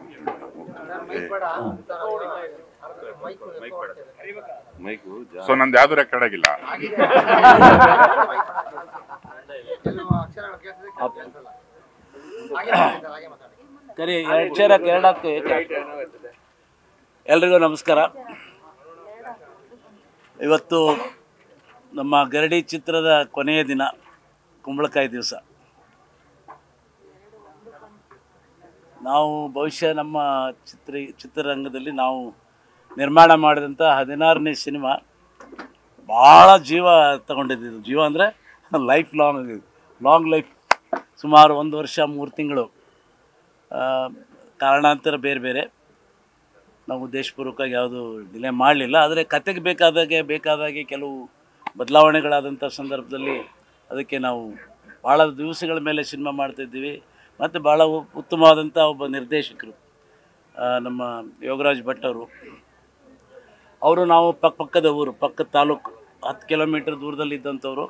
Mike ಜಾ- so ನಂದು ಯಾವ್ದು ರೆಕಾರ್ಡ್ ಆಗಿಲ್ಲ ಕರಿ ಎರಡು ಚೇರ ಎರಡಾಕು ಎಲ್ರಿಗೂ ನಮಸ್ಕಾರ ಇವತ್ತು ನಮ್ಮ ಗರಡಿ ಚಿತ್ರದ ಕೊನೆಯ ದಿನ ಕುಂಬಳಕಾಯಿ ದಿವಸ ನಾವು ಬಹುಶಃ ನಮ್ಮ ಚಿತ್ರ ಚಿತ್ರರಂಗದಲ್ಲಿ ನಾವು ನಿರ್ಮಾಣ ಮಾಡಿದಂಥ ಹದಿನಾರನೇ ಸಿನಿಮಾ ಭಾಳ ಜೀವ ತಗೊಂಡಿದ್ದು ಜೀವ ಅಂದರೆ ಲೈಫ್ ಲಾಂಗ್ ಲಾಂಗ್ ಲೈಫ್ ಸುಮಾರು ಒಂದು ವರ್ಷ ಮೂರು ತಿಂಗಳು ಆ, ಕಾರಣಾಂತರ ಬೇರೆ ಬೇರೆ ನಾವು ಉದ್ದೇಶಪೂರ್ವಕವಾಗಿ ಯಾವುದು ಡಿಲೇ ಮಾಡಲಿಲ್ಲ ಆದರೆ ಕತೆಗೆ ಬೇಕಾದಾಗೆ ಬೇಕಾದಾಗೆ ಕೆಲವು ಬದಲಾವಣೆಗಳಾದಂಥ ಸಂದರ್ಭದಲ್ಲಿ ಅದಕ್ಕೆ ನಾವು ಭಾಳ ದಿವಸಗಳ ಮೇಲೆ ಸಿನಿಮಾ ಮಾಡ್ತಾಯಿದ್ದೀವಿ ಮತ್ತು ಭಾಳ ಉ- ಉತ್ತಮವಾದಂಥ ಒಬ್ಬ ನಿರ್ದೇಶಕರು ಆ, ನಮ್ಮ ಯೋಗರಾಜ್ ಭಟ್ ಅವರು ಅವರು ನಾವು ಪಕ್ಕ ಪಕ್ಕದ ಊರು ಪಕ್ಕದ ತಾಲೂಕು ಹತ್ತು ಕಿಲೋಮೀಟರ್ ದೂರದಲ್ಲಿ ಇದ್ದಂಥವ್ರು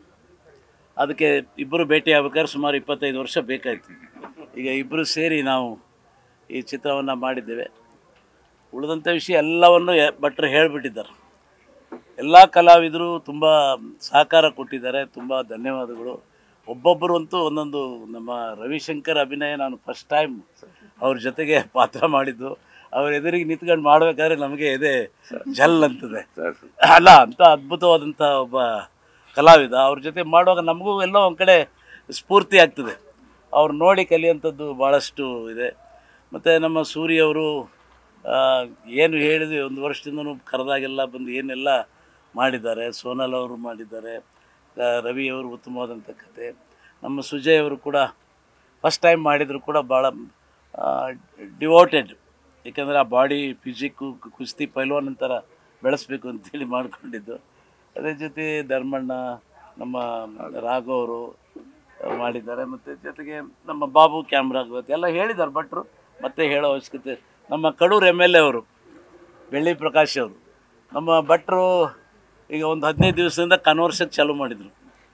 ಅದಕ್ಕೆ ಇಬ್ಬರು ಭೇಟಿ ಆಗ್ಬೇಕಾದ್ರೆ ಸುಮಾರು ಇಪ್ಪತ್ತೈದು ವರ್ಷ ಬೇಕಾಯಿತು ಈಗ ಇಬ್ಬರು ಸೇರಿ ನಾವು ಈ ಚಿತ್ರವನ್ನು ಮಾಡಿದ್ದೇವೆ ಉಳಿದಂಥ ವಿಷಯ ಎಲ್ಲವನ್ನು ಯ- ಭಟ್ರು ಹೇಳಿಬಿಟ್ಟಿದ್ದಾರೆ ಎಲ್ಲ ಕಲಾವಿದರು ತುಂಬ ಸಹಕಾರ ಕೊಟ್ಟಿದ್ದಾರೆ ತುಂಬ ಧನ್ಯವಾದಗಳು ಒಬ್ಬೊಬ್ಬರು ಅಂತೂ ಒಂದೊಂದು ನಮ್ಮ ರವಿಶಂಕರ್ ಅಭಿನಯ ನಾನು ಫಸ್ಟ್ ಟೈಮ್ ಅವ್ರ ಜೊತೆಗೆ ಪಾತ್ರ ಮಾಡಿದ್ದು ಅವ್ರ ಎದುರಿಗೆ ನಿಂತ್ಕೊಂಡು ಮಾಡಬೇಕಾದ್ರೆ ನಮಗೆ ಎದೆ ಜಲ್ ಅಂತದೆ ಅಲ್ಲ ಅಂತ ಅದ್ಭುತವಾದಂಥ ಒಬ್ಬ ಕಲಾವಿದ ಅವ್ರ ಜೊತೆ ಮಾಡುವಾಗ ನಮಗೂ ಎಲ್ಲೋ ಒಂದು ಕಡೆ ಸ್ಫೂರ್ತಿ ಆಗ್ತದೆ ಅವ್ರು ನೋಡಿ ಕಲಿಯುವಂಥದ್ದು ಭಾಳಷ್ಟು ಇದೆ ಮತ್ತು ನಮ್ಮ ಸೂರ್ಯ ಅವರು ಆ, ಏನು ಹೇಳಿದ್ವಿ ಒಂದು ವರ್ಷದಿಂದನೂ ಕರೆದಾಗೆಲ್ಲ ಬಂದು ಏನೆಲ್ಲ ಮಾಡಿದ್ದಾರೆ ಸೋನಲ್ ಅವರು ಮಾಡಿದ್ದಾರೆ ಆ, ರವಿ ಅವರು ಉತ್ತಮವಾದಂಥ ಕತೆ ನಮ್ಮ ಸುಜಯ್ ಅವರು ಕೂಡ ಫಸ್ಟ್ ಟೈಮ್ ಮಾಡಿದ್ರು ಕೂಡ ಭಾಳ ಡಿವೋಟೆಡ್ ಏಕೆಂದರೆ ಆ ಬಾಡಿ ಫಿಸಿಕ್ಕು ಕುಸ್ತಿ ಪೈಲ್ವಾನ್ ಅಂತರ ಬೆಳೆಸ್ಬೇಕು ಅಂತೇಳಿ ಮಾಡ್ಕೊಂಡಿದ್ದು ಅದೇ ಜೊತೆ ಧರ್ಮಣ್ಣ ನಮ್ಮ ರಾಘವ್ ಅವರು ಮಾಡಿದ್ದಾರೆ ಮತ್ತು ಜೊತೆಗೆ ನಮ್ಮ ಬಾಬು ಕ್ಯಾಮ್ರಾ ಎಲ್ಲ ಹೇಳಿದ್ದಾರೆ ಭಟ್ರು ಮತ್ತೆ ಹೇಳೋ ಅವಶ್ಯಕತೆ ನಮ್ಮ ಕಡೂರು ಎಮ್ ಎಲ್ ಎ ಅವರು ಬೆಳ್ಳಿ ಪ್ರಕಾಶ್ ಅವರು ನಮ್ಮ ಭಟ್ರು ಈಗ ಒಂದು ಹದಿನೈದು ದಿವಸದಿಂದ ಕನ್ವರ್ಸಕ್ಕೆ ಚಾಲೂ ಮಾಡಿದರು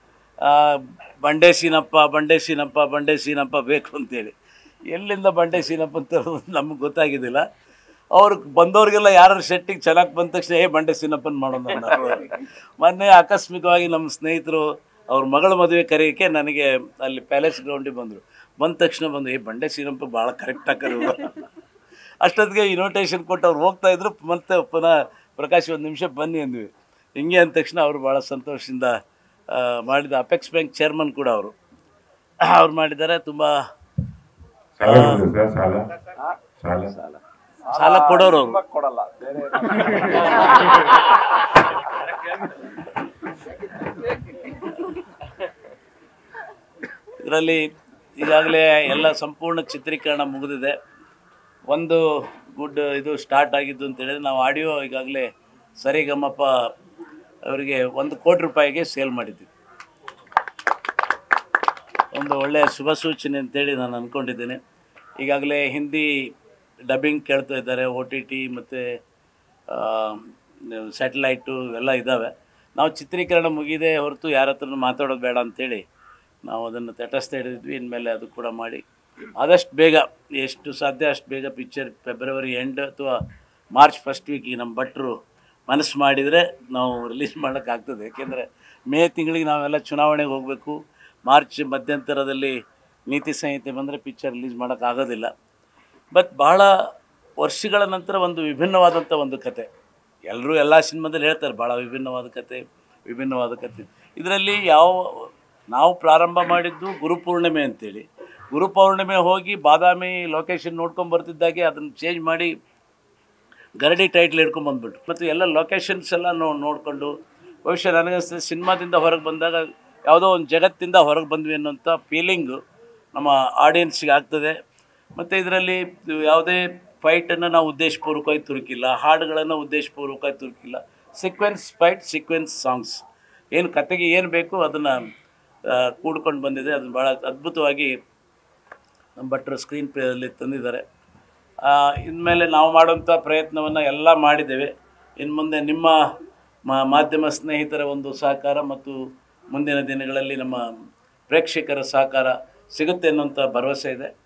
ಬಂಡೆ ಸೀನಪ್ಪ ಬಂಡೆ ಸೀನಪ್ಪ ಬಂಡೆ ಸೀನಪ್ಪ ಬೇಕು ಅಂತೇಳಿ ಎಲ್ಲಿಂದ ಬಂಡೆ ಸೀನಪ್ಪ ಅಂತ ನಮಗೆ ಗೊತ್ತಾಗಿದ್ದಿಲ್ಲ ಅವ್ರು ಬಂದವ್ರಿಗೆಲ್ಲ ಯಾರು ಸೆಟ್ಟಿಗೆ ಚೆನ್ನಾಗಿ ಬಂದ ತಕ್ಷಣ ಏ ಬಂಡೆ ಸೀನಪ್ಪನ ಮಾಡೋಣ ಅನ್ನೋರು. ಮೊನ್ನೆ ಆಕಸ್ಮಿಕವಾಗಿ ನಮ್ಮ ಸ್ನೇಹಿತರು ಅವ್ರ ಮಗಳ ಮದುವೆ ಕರೆಯೋಕ್ಕೆ ನನಗೆ ಅಲ್ಲಿ ಪ್ಯಾಲೇಸ್ ಗ್ರೌಂಡಿಗೆ ಬಂದರು ಬಂದ ತಕ್ಷಣ ಬಂದು ಏ ಬಂಡೆ ಸೀನಪ್ಪ ಭಾಳ ಕರೆಕ್ಟಾಗಿ ಕರೆಯುವ ಅಷ್ಟೊತ್ತಿಗೆ ಇನ್ವಿಟೇಷನ್ ಕೊಟ್ಟು ಅವ್ರು ಹೋಗ್ತಾ ಇದ್ರು ಮತ್ತೆ ಪುನಃ ಪ್ರಕಾಶ್ ಒಂದು ನಿಮಿಷ ಬನ್ನಿ ಅಂದ್ವಿ ಹಿಂಗೆ ಅಂದ ತಕ್ಷಣ ಅವರು ಭಾಳ ಸಂತೋಷದಿಂದ ಆ, ಮಾಡಿದ ಅಪೆಕ್ಸ್ ಬ್ಯಾಂಕ್ ಚೇರ್ಮನ್ ಕೂಡ ಅವರು ಅವ್ರು ಮಾಡಿದ್ದಾರೆ ತುಂಬ ಸಾಲ ಕೊಡ್ತೀರಾ ಸರ್ ಸಾಲ ಸಾಲ ಸಾಲ ಕೊಡೋರು ಅವರು ಕೊಡಲ್ಲ ಇದರಲ್ಲಿ ಈಗಾಗಲೇ ಎಲ್ಲ ಸಂಪೂರ್ಣ ಚಿತ್ರೀಕರಣ ಮುಗಿದಿದೆ ಒಂದು ಗುಡ್ ಇದು ಸ್ಟಾರ್ಟ್ ಆಗಿದ್ದು ಅಂತ ಹೇಳಿದ್ರೆ ನಾವು ಆಡಿಯೋ ಈಗಾಗಲೇ ಸರಿಗಮ್ಮಪ್ಪ ಅವರಿಗೆ ಒಂದು ಕೋಟಿ ರೂಪಾಯಿಗೆ ಸೇಲ್ ಮಾಡಿದ್ವಿ ಒಂದು ಒಳ್ಳೆಯ ಶುಭ ಸೂಚನೆ ಅಂತೇಳಿ ನಾನು ಅಂದ್ಕೊಂಡಿದ್ದೇನೆ ಈಗಾಗಲೇ ಹಿಂದಿ ಡಬ್ಬಿಂಗ್ ಕೇಳ್ತಾ ಇದ್ದಾರೆ ಒ ಟಿ ಟಿ ಮತ್ತು ಸ್ಯಾಟಲೈಟು ಎಲ್ಲ ಇದ್ದಾವೆ ನಾವು ಚಿತ್ರೀಕರಣ ಮುಗಿದೆ ಹೊರತು ಯಾರ ಹತ್ರನೂ ಮಾತಾಡೋದು ಬೇಡ ಅಂತೇಳಿ ನಾವು ಅದನ್ನು ತಟಸ್ಥ ಹಿಡಿದಿದ್ವಿ ಇನ್ಮೇಲೆ ಅದು ಕೂಡ ಮಾಡಿ ಆದಷ್ಟು ಬೇಗ ಎಷ್ಟು ಸಾಧ್ಯ ಅಷ್ಟು ಬೇಗ ಪಿಕ್ಚರ್ ಫೆಬ್ರವರಿ ಎಂಡ್ ಅಥವಾ ಮಾರ್ಚ್ ಫಸ್ಟ್ ವೀಕಿಗೆ ನಮ್ಮ ಭಟ್ರು ಮನಸ್ಸು ಮಾಡಿದರೆ ನಾವು ರಿಲೀಸ್ ಮಾಡೋಕ್ಕಾಗ್ತದೆ ಯಾಕೆಂದರೆ ಮೇ ತಿಂಗಳಿಗೆ ನಾವೆಲ್ಲ ಚುನಾವಣೆಗೆ ಹೋಗಬೇಕು ಮಾರ್ಚ್ ಮಧ್ಯಂತರದಲ್ಲಿ ನೀತಿ ಸಂಹಿತೆ ಬಂದರೆ ಪಿಕ್ಚರ್ ರಿಲೀಸ್ ಮಾಡೋಕ್ಕಾಗೋದಿಲ್ಲ ಬಟ್ ಭಾಳ ವರ್ಷಗಳ ನಂತರ ಒಂದು ವಿಭಿನ್ನವಾದಂಥ ಒಂದು ಕತೆ ಎಲ್ಲರೂ ಎಲ್ಲ ಸಿನಿಮಾದಲ್ಲಿ ಹೇಳ್ತಾರೆ ಭಾಳ ವಿಭಿನ್ನವಾದ ಕತೆ ವಿಭಿನ್ನವಾದ ಕತೆ ಇದರಲ್ಲಿ ಯಾವ ನಾವು ಪ್ರಾರಂಭ ಮಾಡಿದ್ದು ಗುರುಪೂರ್ಣಿಮೆ ಅಂತೇಳಿ ಗುರುಪೌರ್ಣಿಮೆ ಹೋಗಿ ಬಾದಾಮಿ ಲೊಕೇಶನ್ ನೋಡ್ಕೊಂಡು ಬರ್ತಿದ್ದಾಗೆ ಅದನ್ನು ಚೇಂಜ್ ಮಾಡಿ ಗರಡಿ ಟೈಟ್ಲ್ ಹಿಡ್ಕೊಂಡು ಬಂದ್ಬಿಟ್ಟು ಮತ್ತು ಎಲ್ಲ ಲೊಕೇಶನ್ಸ್ ಎಲ್ಲ ನೋ ನೋಡಿಕೊಂಡು ಬಹುಶಃ ನನಗನ್ಸ್ತದೆ ಸಿನಿಮಾದಿಂದ ಹೊರಗೆ ಬಂದಾಗ ಯಾವುದೋ ಒಂದು ಜಗತ್ತಿಂದ ಹೊರಗೆ ಬಂದ್ವಿ ಅನ್ನೋಂಥ ಫೀಲಿಂಗು ನಮ್ಮ ಆಡಿಯನ್ಸ್ಗೆ ಆಗ್ತದೆ ಮತ್ತು ಇದರಲ್ಲಿ ಯಾವುದೇ ಫೈಟನ್ನು ನಾವು ಉದ್ದೇಶಪೂರ್ವಕವಾಗಿ ತುರುಕಿಲ್ಲ ಹಾಡುಗಳನ್ನು ಉದ್ದೇಶಪೂರ್ವಕವಾಗಿ ತುರುಕಿಲ್ಲ ಸೀಕ್ವೆನ್ಸ್ ಫೈಟ್ ಸೀಕ್ವೆನ್ಸ್ ಸಾಂಗ್ಸ್ ಏನು ಕತೆಗೆ ಏನು ಬೇಕು ಅದನ್ನು ಕೂಡ್ಕೊಂಡು ಬಂದಿದೆ ಅದನ್ನು ಭಾಳ ಅದ್ಭುತವಾಗಿ ನಮ್ಮ ಭಟ್ರು ಸ್ಕ್ರೀನ್ ಪ್ಲೇಯಲ್ಲಿ ತಂದಿದ್ದಾರೆ ಇನ್ಮೇಲೆ ನಾವು ಮಾಡುವಂಥ ಪ್ರಯತ್ನವನ್ನು ಎಲ್ಲ ಮಾಡಿದ್ದೇವೆ ಇನ್ನು ಮುಂದೆ ನಿಮ್ಮ ಮಾ- ಮಾಧ್ಯಮ ಸ್ನೇಹಿತರ ಒಂದು ಸಹಕಾರ ಮತ್ತು ಮುಂದಿನ ದಿನಗಳಲ್ಲಿ ನಮ್ಮ ಪ್ರೇಕ್ಷಕರ ಸಹಕಾರ ಸಿಗುತ್ತೆ ಅನ್ನೋಂಥ ಭರವಸೆ ಇದೆ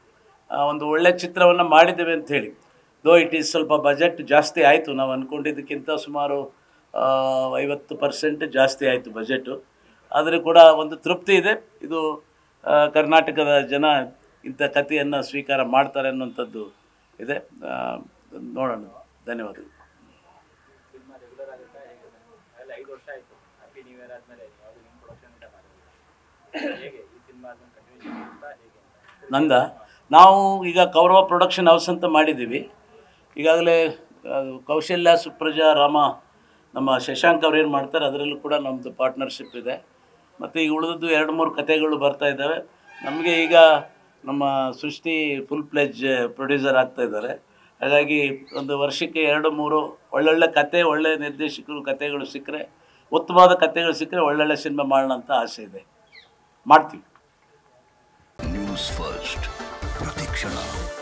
ಆ, ಒಂದು ಒಳ್ಳೆ ಚಿತ್ರವನ್ನು ಮಾಡಿದ್ದೇವೆ ಅಂತ ಹೇಳಿ ದೋ ಇಟ್ ಈಸ್ ಸ್ವಲ್ಪ ಬಜೆಟ್ ಜಾಸ್ತಿ ಆಯಿತು ನಾವು ಅಂದ್ಕೊಂಡಿದ್ದಕ್ಕಿಂತ ಸುಮಾರು ಆ, ಐವತ್ತು ಪರ್ಸೆಂಟ್ ಜಾಸ್ತಿ ಆಯಿತು ಬಜೆಟು ಆದರೆ ಕೂಡ ಒಂದು ತೃಪ್ತಿ ಇದೆ ಇದು ಆ, ಕರ್ನಾಟಕದ ಜನ ಇಂಥ ಕಥೆಯನ್ನು ಸ್ವೀಕಾರ ಮಾಡ್ತಾರೆ ಅನ್ನುವಂಥದ್ದು ಇದೆ ಆ, ನೋಡೋಣ ಧನ್ಯವಾದಗಳು ಸಿನಿಮಾ ರೆಗ್ಯುಲರ್ ಆಗುತ್ತಾ ಹೇಗೆ ಅಲ್ಲಿ ಐದು ವರ್ಷ ಆಯಿತು ಹ್ಯಾಪಿ ನ್ಯೂ ಇಯರ್ ಆದಮೇಲೆ ಯಾವುದು ನಿಮ್ಮ ಪ್ರೊಡಕ್ಷನ್ ಅಂತ ಮಾಡಿಲ್ಲ ಹೇಗೆ ಈ ಸಿನಿಮಾ ಅದನ್ನು ಕಂಟಿನ್ಯೂಷನ್ ಇರುತ್ತಾ ಹೇಗೆ ಅಂತ ನಂದ ನಾವು ಈಗ ಕೌರವ ಪ್ರೊಡಕ್ಷನ್ ಹೌಸ್ ಅಂತ ಮಾಡಿದ್ದೀವಿ ಈಗಾಗಲೇ ಅದು ಕೌಶಲ್ಯ ಸುಪ್ರಜಾ ರಾಮ ನಮ್ಮ ಶಶಾಂಕ್ ಅವ್ರು ಏನು ಮಾಡ್ತಾರೆ ಅದರಲ್ಲೂ ಕೂಡ ನಮ್ಮದು ಪಾರ್ಟ್ನರ್ಶಿಪ್ ಇದೆ ಮತ್ತು ಈಗ ಉಳಿದದ್ದು ಎರಡು ಮೂರು ಕಥೆಗಳು ಬರ್ತಾ ಇದ್ದಾವೆ ನಮಗೆ ಈಗ ನಮ್ಮ ಸೃಷ್ಟಿ ಫುಲ್ ಪ್ಲೆಜ್ ಪ್ರೊಡ್ಯೂಸರ್ ಆಗ್ತಾ ಇದ್ದಾರೆ ಹಾಗಾಗಿ ಒಂದು ವರ್ಷಕ್ಕೆ ಎರಡು ಮೂರು ಒಳ್ಳೊಳ್ಳೆ ಕತೆ ಒಳ್ಳೆ ನಿರ್ದೇಶಕರು ಕತೆಗಳು ಸಿಕ್ಕರೆ ಉತ್ತಮವಾದ ಕತೆಗಳು ಸಿಕ್ಕರೆ ಒಳ್ಳೊಳ್ಳೆ ಸಿನಿಮಾ ಮಾಡೋಣ ಅಂತ ಆಸೆ ಇದೆ ಮಾಡ್ತೀವಿ ನ್ಯೂಸ್ ಫಸ್ಟ್ ಪ್ರತಿಕ್ಷಣ